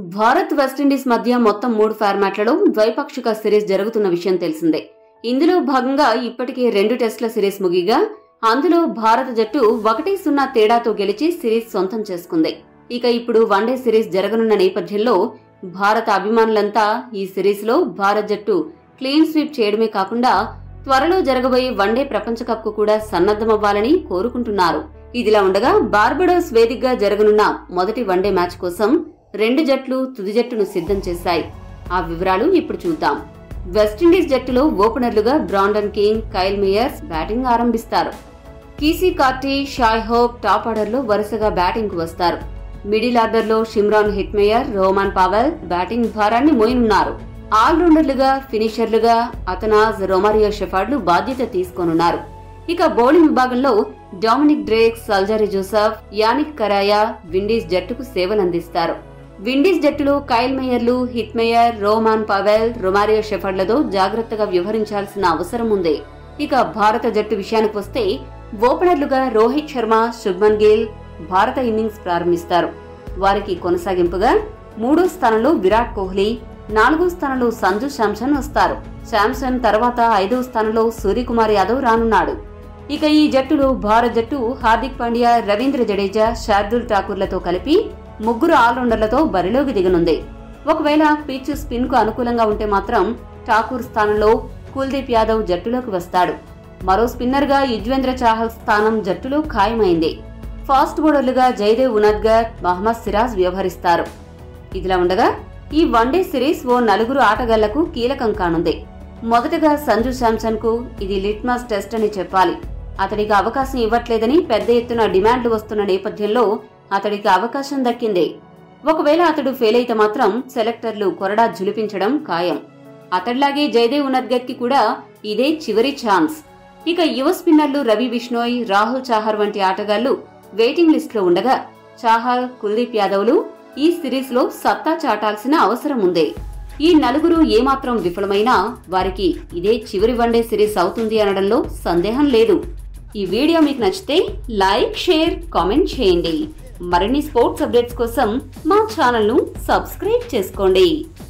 Bharat West Indies మధ్య మొత్తం మూడు ఫార్మాట్లలో ద్వైపాక్షిక సిరీస్ జరుగుతున్న విషయం తెలిసిందే ఇందులో భాగంగా ఇప్పటికే రెండు టెస్టుల సిరీస్ ముగిగా అందులో భారత జట్టు ఒకటి సున్నా తేడాతో గెలిచి సిరీస్ సొంతం చేసుకుంది ఇక ఇప్పుడు వన్డే సిరీస్ జరగనున్న నేపథ్యంలో భారత అభిమానులంతా ఈ సిరీస్ లో భారత్ జట్టు క్లీన్ స్వీప్ చేయడమే కాకుండా త్వరలో జరగబోయే వన్డే ప్రపంచ కప్ కు కూడా సన్నద్దమవ్వాలని కోరుకుంటున్నారు ఇదిలా ఉండగా బార్బడోస్ వేదికగా జరగనున్న మొదటి వన్డే మ్యాచ్ కోసం రెండు జట్లు తుది జట్టును సిద్ధం చేశాయి ఆ వివరాలు ఇప్పుడు చూద్దాం వెస్టిండీస్ జట్టులో ఓపెనర్లుగా Brandon King Kyle Mayers batting ఆరంభిస్తారు Keacy Carty Shai Hope top order లో వరుసగా బ్యాటింగ్ కు వస్తారు మిడిల్ ఆర్డర్ లో Shimron Hetmyer Rovman Powell batting భారాన్ని మోయనున్నారు ఆల్రౌండర్లుగా ఫినిషర్లుగా అతనాజ్ రొమారియో షెఫార్డ్లు బాధ్యత తీసుకోనున్నారు ఇక బౌలింగ్ విభాగంలో Dominic Drake Alzarri Joseph Yannic Cariah Windies జట్టుకు సేవలందిస్తారు విండీస్ జట్టులో కైల్ మేయర్లు Hetmyer Rovman Powell Romario షెఫర్డ్లతో జాగ్రత్తగా వ్యవహరించాల్సిన అవసరం ఉంది ఇక భారత జట్టు విషయానికి వస్తే ఓపెనర్లుగా రోహిత్ శర్మ శుభ్మన్ గిల్ భారత ఇన్నింగ్స్ ప్రారంభిస్తారు వారికి కొనసాగింపుగా మూడో స్థానంలో విరాట్ కోహ్లీ నాలుగో స్థానంలో సంజు శాంసన్ వస్తారు శాంసన్ తర్వాత ఐదో స్థానంలో సూర్యకుమార్ యాదవ్ రానున్నాడు ఇక ఈ జట్టులో భారత్ జట్టు హార్దిక్ పాండ్యా రవీంద్ర జడేజా శార్దుల్ ఠాకూర్లతో కలిపి ముగ్గురు ఆల్రౌండర్లతో బరిలోకి దిగనుంది ఒకవేళ పిచ్ స్పిన్ కు అనుకూలంగా ఉంటే మాత్రం ఠాకూర్ స్థానంలో కుల్దీప్ యాదవ్ జట్టులోకి వస్తాడు మరో స్పిన్నర్ గా యుజ్వేంద్ర చాహల్ స్థానం జట్టులో ఖాయమైంది ఫాస్ట్ బౌలర్లుగా జయదేవ్ ఉనద్గర్ మహమ్మద్ సిరాజ్ వ్యవహరిస్తారు ఇదిలా ఉండగా ఈ వన్డే సిరీస్ ఓ నలుగురు ఆటగాళ్లకు కీలకం కానుంది మొదటగా సంజు శాంసన్ కు ఇది లిట్మస్ టెస్ట్ అని చెప్పాలి అతడికి అవకాశం ఇవ్వట్లేదని పెద్ద ఎత్తున డిమాండ్లు వస్తున్న నేపథ్యంలో అతడికి అవకాశం దక్కింది ఒకవేళ అతడు ఫెయిల్ అయితే మాత్రం సెలెక్టర్లు కొరడా జులిపించడం ఖాయం అతడిలాగే జయదేవ్ ఉనద్గర్ కి కూడా ఇదే చివరి ఛాన్స్ ఇక యువ స్పిన్నర్లు రవి బిష్నోయ్ రాహుల్ చాహర్ వంటి ఆటగాళ్లు వెయిటింగ్ లిస్ట్ లో ఉండగా చాహల్ కుల్దీప్ యాదవ్లు ఈ సిరీస్ లో సత్తా చాటాల్సిన అవసరం ఉంది ఈ నలుగురు ఏమాత్రం విఫలమైనా వారికి ఇదే చివరి వన్డే సిరీస్ అవుతుంది అనడంలో సందేహం లేదు ఈ వీడియో మీకు నచ్చితే లైక్ షేర్ కామెంట్ చేయండి మరిన్ని స్పోర్ట్స్ అప్డేట్స్ కోసం మా ఛానల్ను సబ్స్క్రైబ్ చేసుకోండి